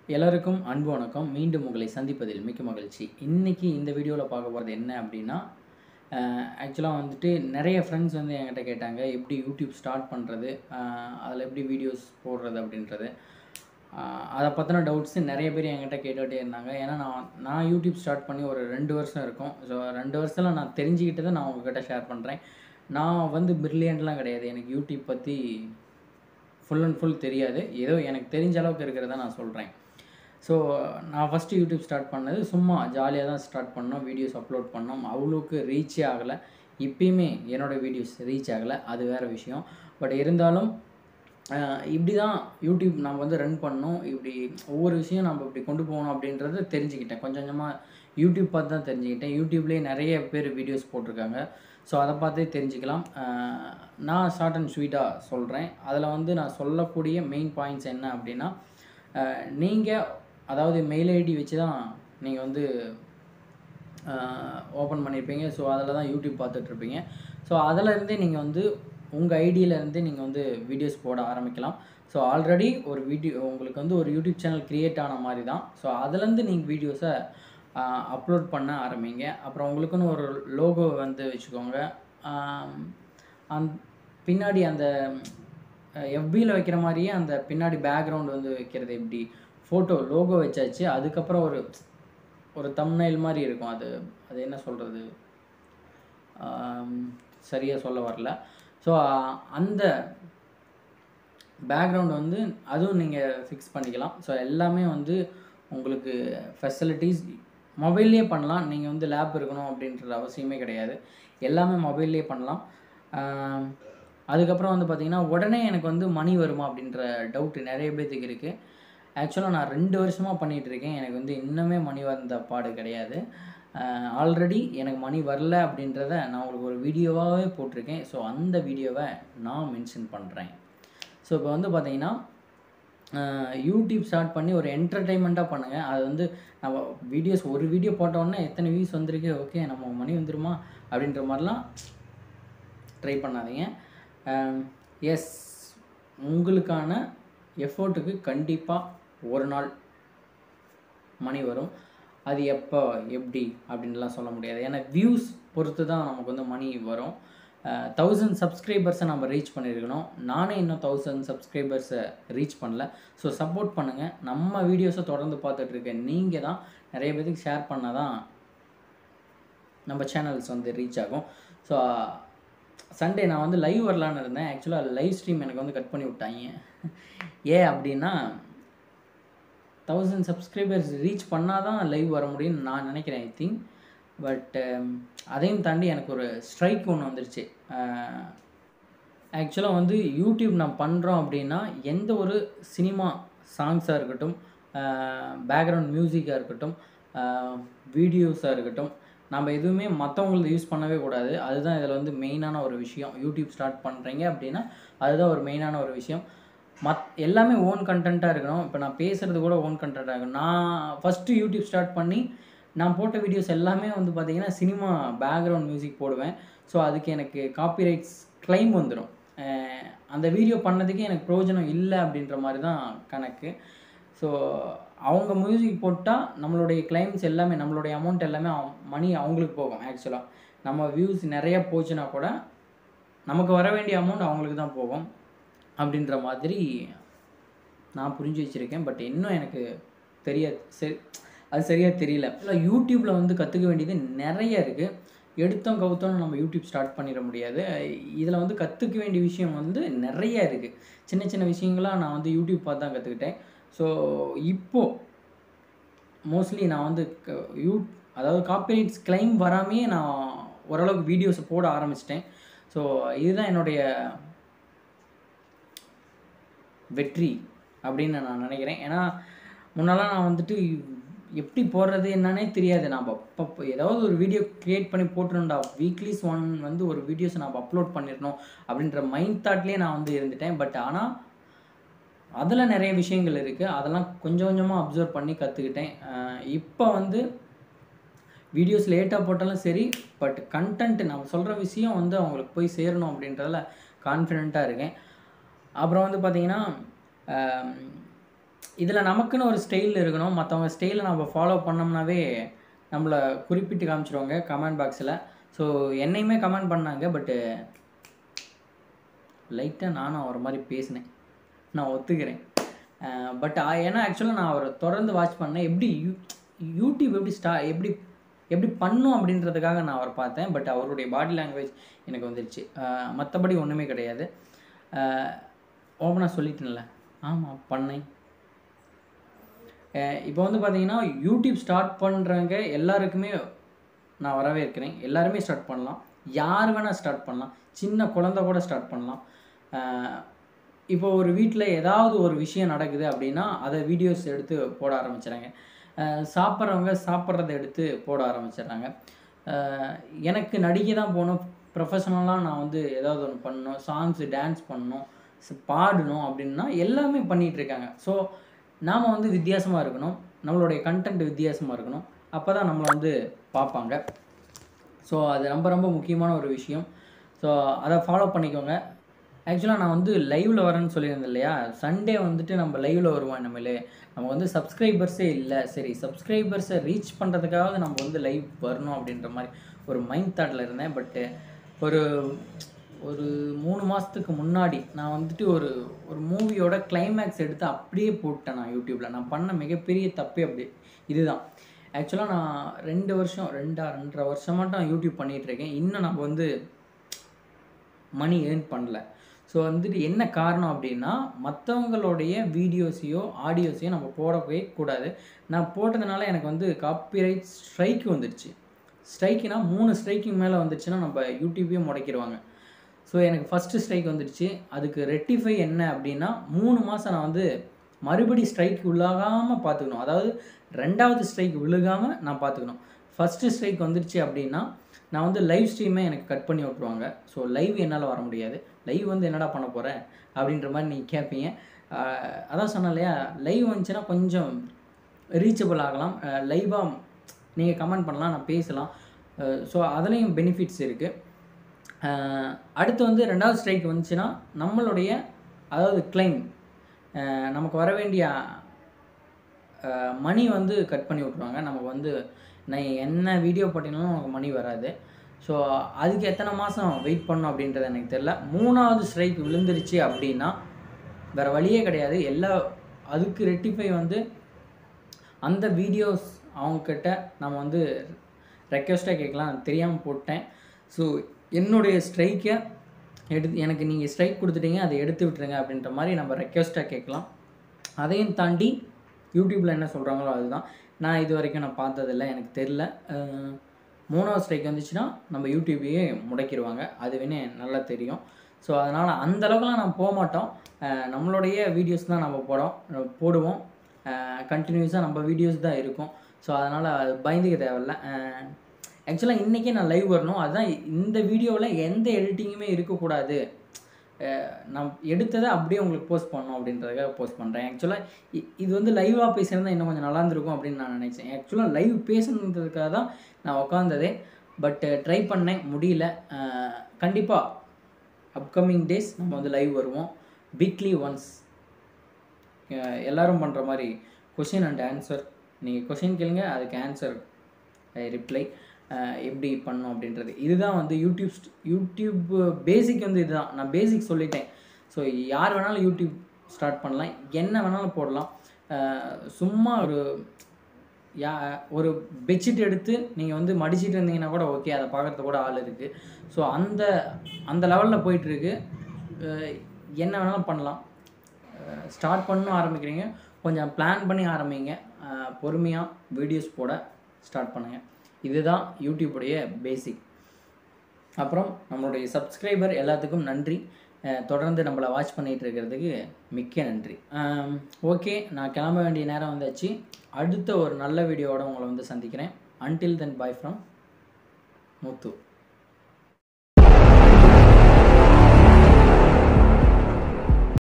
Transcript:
எல்லாருக்கும் அன்பு வணக்கம் மீண்டும் உங்களை சந்திப்பதில் மிக்க மகிழ்ச்சி இன்றைக்கி இந்த வீடியோவில் பார்க்க போகிறது என்ன அப்படின்னா ஆக்சுவலாக வந்துட்டு நிறைய ஃப்ரெண்ட்ஸ் வந்து என்கிட்ட கேட்டாங்க எப்படி யூடியூப் ஸ்டார்ட் பண்ணுறது அதில் எப்படி வீடியோஸ் போடுறது அப்படின்றது ஆஹ் அதை பற்றின டவுட்ஸு நிறைய பேர் என்கிட்ட கேட்டுகிட்டே இருந்தாங்க ஏன்னா நான் நான் யூடியூப் ஸ்டார்ட் பண்ணி ஒரு ரெண்டு வருஷம் இருக்கும் ஸோ ரெண்டு வருஷத்தில் நான் தெரிஞ்சுக்கிட்டதை நான் உங்ககிட்ட ஷேர் பண்ணுறேன் நான் வந்து பிரில்லியண்ட்லாம் கிடையாது எனக்கு யூடியூப் பற்றி ஃபுல் அண்ட் ஃபுல் தெரியாது ஏதோ எனக்கு தெரிஞ்ச அளவுக்கு இருக்கிறத நான் சொல்கிறேன் ஸோ நான் ஃபஸ்ட்டு யூடியூப் ஸ்டார்ட் பண்ணது சும்மா ஜாலியாக தான் ஸ்டார்ட் பண்ணோம் வீடியோஸ் அப்லோட் பண்ணோம் அவ்வளோக்கு ரீச்சே ஆகலை இப்பயுமே என்னோடய வீடியோஸ் ரீச் ஆகலை அது வேறு விஷயம் பட் இருந்தாலும் ஆஹ் இப்படி தான் யூடியூப் நம்ம வந்து ரன் பண்ணோம் இப்படி ஒவ்வொரு விஷயம் நம்ம இப்படி கொண்டு போகணும் அப்படின்றத தெரிஞ்சுக்கிட்டேன் கொஞ்சம் கொஞ்சமாக யூடியூப் பார்த்து தான் தெரிஞ்சுக்கிட்டேன் யூடியூப்லேயே நிறைய பேர் வீடியோஸ் போட்டிருக்காங்க ஸோ அதை பார்த்தே தெரிஞ்சுக்கலாம் ஆஹ் நான் ஷார்ட் அண்ட் ஸ்வீட்டாக சொல்கிறேன் அதில் வந்து நான் சொல்லக்கூடிய மெயின் பாயிண்ட்ஸ் என்ன அப்படின்னா நீங்கள் அதாவது மெயில் ஐடி வச்சு தான் நீங்கள் வந்து ஓப்பன் பண்ணியிருப்பீங்க ஸோ அதில் தான் யூடியூப் பார்த்துட்ருப்பீங்க ஸோ அதிலருந்தே நீங்கள் வந்து உங்கள் ஐடியிலேருந்தே நீங்கள் வந்து வீடியோஸ் போட ஆரம்பிக்கலாம் ஸோ ஆல்ரெடி ஒரு வீடியோ உங்களுக்கு வந்து ஒரு யூடியூப் சேனல் க்ரியேட் ஆன மாதிரி தான் ஸோ அதுலேருந்து நீங்கள் வீடியோஸை அப்லோட் பண்ண ஆரம்பிங்க அப்புறம் உங்களுக்குன்னு ஒரு லோகோ வந்து வச்சுக்கோங்க ஆம், அந் பின்னாடி அந்த எஃபியில் வைக்கிற மாதிரியே அந்த பின்னாடி பேக்ரவுண்ட் வந்து வைக்கிறது எப்படி ஃபோட்டோ லோகோ வச்சாச்சு அதுக்கப்புறம் ஒரு ஒரு தம்னைல் மாதிரி இருக்கும் அது அது என்ன சொல்கிறது சரியாக சொல்ல வரல ஸோ அந்த பேக்ரவுண்ட் வந்து அதுவும் நீங்கள் ஃபிக்ஸ் பண்ணிக்கலாம் ஸோ எல்லாமே வந்து உங்களுக்கு ஃபெசிலிட்டிஸ் மொபைல்லே பண்ணலாம் நீங்கள் வந்து லேப் இருக்கணும் அப்படின்ற அவசியமே கிடையாது எல்லாமே மொபைல்லே பண்ணலாம் ஆம், அதுக்கப்புறம் வந்து பார்த்திங்கன்னா உடனே எனக்கு வந்து மணி வருமா அப்படின்ற டவுட் நிறைய பேர்த்துக்கு இருக்குது ஆக்சுவலாக நான் ரெண்டு வருஷமாக பண்ணிகிட்டு இருக்கேன் எனக்கு வந்து இன்னுமே மணி வந்த பாடு கிடையாது ஆல்ரெடி எனக்கு மணி வரல அப்படின்றத நான் உங்களுக்கு ஒரு வீடியோவாகவே போட்டிருக்கேன் ஸோ அந்த வீடியோவை நான் மென்ஷன் பண்ணுறேன் ஸோ இப்போ வந்து பார்த்தீங்கன்னா யூடியூப் ஸ்டார்ட் பண்ணி ஒரு என்டர்டெயின்மெண்ட்டாக பண்ணுங்கள் அது வந்து நம்ம வீடியோஸ் ஒரு வீடியோ போட்டோன்னே எத்தனை வியூஸ் வந்திருக்கு ஓகே நம்ம மணி வந்துருமா அப்படின்ற மாதிரிலாம் ட்ரை பண்ணாதீங்க எஸ் உங்களுக்கான எஃபோர்ட்டுக்கு கண்டிப்பாக ஒரு நாள் மணி வரும் அது எப்போ எப்படி அப்படின்லாம் சொல்ல முடியாது ஏன்னா வியூஸ் பொறுத்து தான் நமக்கு வந்து மணி வரும் தௌசண்ட் சப்ஸ்கிரைபர்ஸை நம்ம ரீச் பண்ணியிருக்கணும் நானே இன்னும் தௌசண்ட் சப்ஸ்கிரைபர்ஸை ரீச் பண்ணல ஸோ சப்போர்ட் பண்ணுங்கள் நம்ம வீடியோஸை தொடர்ந்து பார்த்துட்ருக்க நீங்கள் தான் நிறைய பேருக்கு ஷேர் பண்ணால் தான் நம்ம சேனல்ஸ் வந்து ரீச் ஆகும் ஸோ சண்டே நான் வந்து லைவ் வரலான்னு இருந்தேன் ஆக்சுவலாக லைவ் ஸ்ட்ரீம் எனக்கு வந்து கட் பண்ணி விட்டாங்க ஏன் அப்படின்னா தௌசண்ட் சப்ஸ்கிரைபர்ஸ் ரீச் பண்ணால் தான் லைவ் வர முடியும்னு நான் நினைக்கிறேன் ஐ திங்க் பட் அதையும் தாண்டி எனக்கு ஒரு ஸ்ட்ரைக் ஒன்று வந்துருச்சு ஆக்சுவலாக வந்து யூடியூப் நான் பண்ணுறோம் அப்படின்னா எந்த ஒரு சினிமா சாங்ஸாக இருக்கட்டும் பேக்ரவுண்ட் மியூசிக்காக இருக்கட்டும் வீடியோஸாக இருக்கட்டும் நம்ம எதுவுமே மற்றவங்களது யூஸ் பண்ணவே கூடாது அதுதான் இதில் வந்து மெயினான ஒரு விஷயம் யூடியூப் ஸ்டார்ட் பண்ணுறீங்க அப்படின்னா அதுதான் ஒரு மெயினான ஒரு விஷயம் மத் எல்லாமே ஓன் கண்டென்ட்டாக இருக்கணும் இப்போ நான் பேசுகிறது கூட ஓன் கண்டென்ட்டாக இருக்கணும் நான் ஃபஸ்ட்டு யூடியூப் ஸ்டார்ட் பண்ணி நான் போட்ட வீடியோஸ் எல்லாமே வந்து பார்த்திங்கன்னா சினிமா பேக்ரவுண்ட் மியூசிக் போடுவேன் ஸோ அதுக்கு எனக்கு காப்பிரைட்ஸ் கிளைம் வந்துடும் அந்த வீடியோ பண்ணதுக்கே எனக்கு பிரயோஜனம் இல்லை அப்படின்ற மாதிரி தான் கணக்கு ஸோ அவங்க மியூசிக் போட்டால் நம்மளுடைய கிளைம்ஸ் எல்லாமே நம்மளுடைய அமௌண்ட் எல்லாமே மணி அவங்களுக்கு போகும் ஆக்சுவலாக நம்ம வியூஸ் நிறைய போச்சுன்னா கூட நமக்கு வர வேண்டிய அமௌண்ட் அவங்களுக்கு தான் போகும் அப்படின்ற மாதிரி நான் புரிஞ்சு வச்சுருக்கேன் பட் இன்னும் எனக்கு தெரிய சரி அது சரியாக தெரியல இல்லை யூடியூப்பில் வந்து கற்றுக்க வேண்டியது நிறைய இருக்குது எடுத்தோம் கவுத்தோம் நம்ம யூடியூப் ஸ்டார்ட் பண்ணிட முடியாது இதில் வந்து கற்றுக்க வேண்டிய விஷயம் வந்து நிறைய இருக்குது சின்ன சின்ன விஷயங்களாக நான் வந்து யூடியூப் பார்த்து தான் கற்றுக்கிட்டேன் ஸோ இப்போது மோஸ்ட்லி நான் வந்து க- யூ அதாவது காப்பிரைட்ஸ் கிளைம் வராமையே நான் ஓரளவுக்கு வீடியோஸை போட ஆரம்பிச்சிட்டேன் ஸோ இதுதான் என்னுடைய வெற்றி அப்படின்னு நான் நினைக்கிறேன் ஏன்னா முன்னெல்லாம் நான் வந்துட்டு எப்படி போடுறது என்னன்னே தெரியாது நாம் அப்போ ஏதாவது ஒரு வீடியோ க்ரியேட் பண்ணி போட்டுருண்டா வீக்லிஸ் ஒன் வந்து ஒரு வீடியோஸை நான் அப்லோட் பண்ணிடணும் அப்படின்ற மைண்ட் தாட்லேயே நான் வந்து இருந்துட்டேன் பட் ஆனால் அதில் நிறைய விஷயங்கள் இருக்குது அதெல்லாம் கொஞ்சம் கொஞ்சமாக அப்சர்வ் பண்ணி கற்றுக்கிட்டேன் இப்போ வந்து வீடியோஸ் லேட்டாக போட்டாலும் சரி பட் கண்டென்ட் நம்ம சொல்கிற விஷயம் வந்து அவங்களுக்கு போய் சேரணும் அப்படின்றதுல கான்ஃபிடெண்ட்டாக இருக்கேன் அப்புறம் வந்து பார்த்திங்கன்னா இதில் நமக்குன்னு ஒரு ஸ்டைல் இருக்கணும் மற்றவங்க ஸ்டைலை நம்ம ஃபாலோ பண்ணோம்னாவே நம்மளை குறிப்பிட்டு காமிச்சிருவாங்க கமெண்ட் பாக்ஸில் ஸோ என்னையுமே கமெண்ட் பண்ணாங்க பட்டு லைட்டாக நானும் அவர் மாதிரி பேசினேன் நான் ஒத்துக்கிறேன் பட் ஏன்னா ஆக்சுவலாக நான் அவரை தொடர்ந்து வாட்ச் பண்ணேன் எப்படி யூ யூடியூப் எப்படி ஸ்டா எப்படி எப்படி பண்ணும் அப்படின்றதுக்காக நான் அவரை பார்த்தேன் பட் அவருடைய பாடி லாங்குவேஜ் எனக்கு வந்துருச்சு மற்றபடி ஒன்றுமே கிடையாது ஓப்பனாக சொல்லிட்டேன்ல ஆமாம் பண்ணேன் இப்போ வந்து பார்த்தீங்கன்னா யூடியூப் ஸ்டார்ட் பண்ணுறவங்க எல்லாருக்குமே நான் வரவேற்கிறேன் எல்லாருமே ஸ்டார்ட் பண்ணலாம் யார் வேணால் ஸ்டார்ட் பண்ணலாம் சின்ன குழந்தை கூட ஸ்டார்ட் பண்ணலாம் அஹ் இப்போ ஒரு வீட்டில் ஏதாவது ஒரு விஷயம் நடக்குது அப்படின்னா அதை வீடியோஸ் எடுத்து போட ஆரம்பிச்சிடுறாங்க சாப்பிட்றவங்க சாப்பிட்றத எடுத்து போட ஆரம்பிச்சிடுறாங்க அஹ் எனக்கு நடிகை தான் போகணும் ப்ரொஃபஷனலாக நான் வந்து ஏதாவது ஒன்று பண்ணணும் சாங்ஸு டான்ஸ் பண்ணணும் ஸ்- பாடணும் அப்படின்னா எல்லாமே பண்ணிகிட்டு இருக்காங்க ஸோ நாம் வந்து வித்தியாசமாக இருக்கணும் நம்மளுடைய கண்டென்ட் வித்தியாசமாக இருக்கணும் அப்போ தான் நம்மளை வந்து பார்ப்பாங்க ஸோ அது ரொம்ப ரொம்ப முக்கியமான ஒரு விஷயம் ஸோ அதை ஃபாலோ பண்ணிக்கோங்க ஆக்சுவலாக நான் வந்து லைவில் வரேன்னு சொல்லியிருந்தேன் இல்லையா சண்டே வந்துட்டு நம்ம லைவில் வருவோம் நம்மளே நம்ம வந்து சப்ஸ்கிரைபர்ஸே இல்லை சரி சப்ஸ்கிரைபர்ஸை ரீச் பண்ணுறதுக்காக நம்ம வந்து லைவ் வரணும் அப்படின்ற மாதிரி ஒரு மைண்ட் தாட்டில் இருந்தேன் பட்டு ஒரு ஒரு மூணு மாதத்துக்கு முன்னாடி நான் வந்துட்டு ஒரு ஒரு மூவியோட கிளைமேக்ஸ் எடுத்து அப்படியே போட்டேன் நான் யூடியூப்பில் நான் பண்ண மிகப்பெரிய தப்பே அப்படி இதுதான் ஆக்சுவலாக நான் ரெண்டு வருஷம் ரெண்டா ரெண்டரை வருஷமாட்டம் நான் யூடியூப் பண்ணிகிட்டு இருக்கேன் இன்னும் நம்ம வந்து மணி ஏர்ன் பண்ணல ஸோ வந்துட்டு என்ன காரணம் அப்படின்னா மற்றவங்களுடைய வீடியோஸையோ ஆடியோஸையோ நம்ம போடவே கூடாது நான் போட்டதுனால எனக்கு வந்து காப்பிரைட் ஸ்ட்ரைக் வந்துடுச்சு ஸ்ட்ரைக்குனா மூணு ஸ்ட்ரைக்கு மேலே வந்துடுச்சுன்னா நம்ம யூடியூப்பே முடக்கிடுவாங்க ஸோ எனக்கு ஃபஸ்ட்டு ஸ்ட்ரைக் வந்துடுச்சு அதுக்கு ரெட்டிஃபை என்ன அப்படின்னா மூணு மாதம் நான் வந்து மறுபடி ஸ்ட்ரைக் உள்ளாகாமல் பார்த்துக்கணும் அதாவது ரெண்டாவது ஸ்ட்ரைக் விழுகாமல் நான் பார்த்துக்கணும் ஃபஸ்ட்டு ஸ்ட்ரைக் வந்துடுச்சு அப்படின்னா நான் வந்து லைவ் ஸ்ட்ரீமே எனக்கு கட் பண்ணி விட்ருவாங்க ஸோ லைவ் என்னால் வர முடியாது லைவ் வந்து என்னடா பண்ண போகிறேன் அப்படின்ற மாதிரி நீங்கள் கேட்பீங்க ஆஹ் அதான் சொன்னேன் இல்லையா லைவ் வந்துச்சுன்னா கொஞ்சம் ரீச்சபிள் ஆகலாம் லைவாக நீங்கள் கமெண்ட் பண்ணலாம் நான் பேசலாம் ஸோ அதுலேயும் பெனிஃபிட்ஸ் இருக்குது அடுத்து வந்து ரெண்டாவது ஸ்ட்ரைக் வந்துச்சுன்னா நம்மளுடைய அதாவது கிளைம் நமக்கு வர வேண்டிய மணி வந்து கட் பண்ணி விட்ருவாங்க நமக்கு வந்து நான் என்ன வீடியோ போட்டினாலும் நமக்கு மணி வராது ஸோ அதுக்கு எத்தனை மாதம் வெயிட் பண்ணணும் அப்படின்றது எனக்கு தெரில மூணாவது ஸ்ட்ரைக் விழுந்துருச்சு அப்படின்னா வேறு வழியே கிடையாது எல்லா அதுக்கு ரெட்டிஃபை வந்து அந்த வீடியோஸ் அவங்கக்கிட்ட நம்ம வந்து ரெக்வஸ்ட்டாக கேட்கலாம் தெரியாமல் போட்டேன் ஸோ என்னுடைய ஸ்ட்ரைக்கை எடுத்து எனக்கு நீங்கள் ஸ்ட்ரைக் கொடுத்துட்டீங்க அதை எடுத்து விட்டுருங்க அப்படின்ற மாதிரி நம்ம ரெக்வஸ்ட்டாக கேட்கலாம் அதையும் தாண்டி யூடியூப்பில் என்ன சொல்கிறாங்களோ அதுதான் நான் இது வரைக்கும் நான் பார்த்ததில்ல எனக்கு தெரில அஹ் மூணாவது ஸ்ட்ரைக் வந்துச்சுன்னா நம்ம யூடியூப்பையே முடக்கிடுவாங்க அது வேணே நல்லா தெரியும் ஸோ அதனால் அந்த அளவுக்குலாம் நான் போக மாட்டோம் அஹ் நம்மளுடைய வீடியோஸ் தான் நம்ம போடும் போடுவோம் கண்டினியூஸாக நம்ம வீடியோஸ் தான் இருக்கும் ஸோ அதனால் அது பயந்துக்க தேவையில்ல ஆக்சுவலாக இன்றைக்கே நான் லைவ் வரணும் அதுதான் இந்த வீடியோவில் எந்த எடிட்டிங்குமே இருக்கக்கூடாது அஹ் நான் எடுத்ததை அப்படியே உங்களுக்கு போஸ்ட் பண்ணணும் அப்படின்றதுக்காக போஸ்ட் பண்ணுறேன் ஆக்சுவலாக இது வந்து லைவாக பேசியிருந்தா இன்னும் கொஞ்சம் நல்லா இருந்திருக்கும் அப்படின்னு நான் நினச்சேன் ஆக்சுவலாக லைவ் பேசணுன்றதுக்காக தான் நான் உட்காந்ததே பட் ட்ரை பண்ணேன் முடியல கண்டிப்பாக அப்கமிங் டேஸ் நம்ம வந்து லைவ் வருவோம் வீக்லி ஒன்ஸ் எல்லாரும் பண்ணுற மாதிரி கொஷின் அண்ட் ஆன்சர் நீங்கள் கொஷின் கேளுங்க அதுக்கு ஆன்சர் ரிப்ளை எப்படி பண்ணணும் அப்படின்றது இதுதான் வந்து யூடியூப் st- யூடியூப் பேசிக் வந்து இதுதான் நான் பேசிக் சொல்லிட்டேன் ஸோ யார் வேணாலும் யூடியூப் ஸ்டார்ட் பண்ணலாம் என்ன வேணாலும் போடலாம் அஹ் சும்மா ஒரு யா ஒரு பெட்ஷீட் எடுத்து நீங்கள் வந்து மடிச்சிட்டு இருந்தீங்கன்னா கூட ஓகே அதை பார்க்குறது கூட ஆள் இருக்குது ஸோ அந்த அந்த லெவலில் போயிட்டுருக்கு என்ன வேணாலும் பண்ணலாம் ஸ்டார்ட் பண்ணணும் ஆரம்பிக்கிறீங்க கொஞ்சம் பிளான் பண்ணி ஆரம்பிங்க பொறுமையாக வீடியோஸ் போட ஸ்டார்ட் பண்ணுங்கள் இதுதான் யூடியூபுடைய பேசிக் அப்புறம் நம்மளுடைய சப்ஸ்கிரைபர் எல்லாத்துக்கும் நன்றி அஹ் தொடர்ந்து நம்மளை வாட்ச் பண்ணிகிட்டு இருக்கிறதுக்கு மிக்க நன்றி ஓகே நான் கிளம்ப வேண்டிய நேரம் வந்தாச்சு அடுத்த ஒரு நல்ல வீடியோவோட உங்களை வந்து சந்திக்கிறேன் until then bye from Muthu